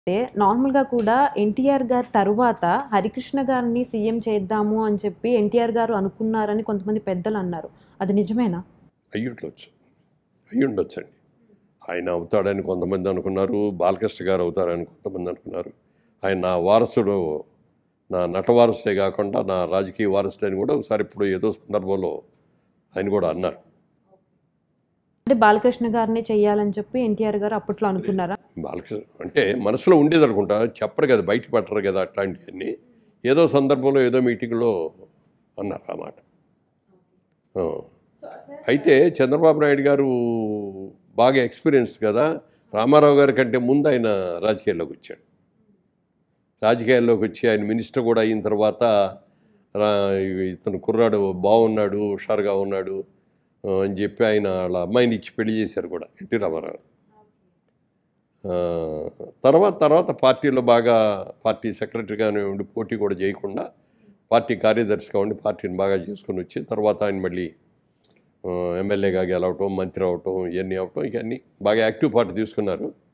అయితే నార్మల్గా కూడా ఎన్టీఆర్ గారి తరువాత హరికృష్ణ గారిని సీఎం చేద్దాము అని చెప్పి ఎన్టీఆర్ గారు అనుకున్నారని కొంతమంది పెద్దలు అన్నారు అది నిజమేనా అయ్యుండొచ్చు అయ్యి ఉండొచ్చండి ఆయన అవుతాడని కొంతమంది అనుకున్నారు బాలకృష్ణ గారు అవుతారని కొంతమంది అనుకున్నారు ఆయన నా వారసుడు నా నట వారసుడే కాకుండా నా రాజకీయ వారసుడు అని కూడా ఒకసారి ఇప్పుడు ఏదో సందర్భంలో ఆయన కూడా అన్నారు అంటే బాలకృష్ణ గారిని చెయ్యాలని చెప్పి ఎన్టీఆర్ గారు అప్పట్లో అనుకున్నారా బాలకృష్ణ అంటే మనసులో ఉండేది అనుకుంటా చెప్పరు కదా బయట పెట్టరు కదా అట్లాంటివన్నీ ఏదో సందర్భంలో ఏదో మీటింగ్లో అన్నారు ఆ మాట ఆ. అయితే చంద్రబాబు నాయుడు గారు బాగా ఎక్స్పీరియన్స్ కదా రామారావు గారి కంటే ముందు ఆయన రాజకీయాల్లోకి వచ్చాడు రాజకీయాల్లోకి వచ్చి ఆయన మినిస్టర్ కూడా అయిన తర్వాత రా- ఇతను కుర్రాడు బాగున్నాడు హుషారుగా ఉన్నాడు ఆ, అని చెప్పి ఆయన వాళ్ళ అమ్మాయిని ఇచ్చి పెళ్లి చేశారు కూడా ఎన్టీ రామారావు గారు. ఆ, తర్వాత తర్వాత పార్టీలో బాగా పార్టీ సెక్రటరీగానే ఉండి పోటీ కూడా చేయకుండా పార్టీ కార్యదర్శిగా ఉండి పార్టీని బాగా చేసుకొని వచ్చి తర్వాత ఆయన మళ్ళీ ఆ, ఎమ్మెల్యేగా గెలవటం మంత్రి అవటం ఇవన్నీ అవటం ఇవన్నీ బాగా యాక్టివ్ పార్టీ తీసుకున్నారు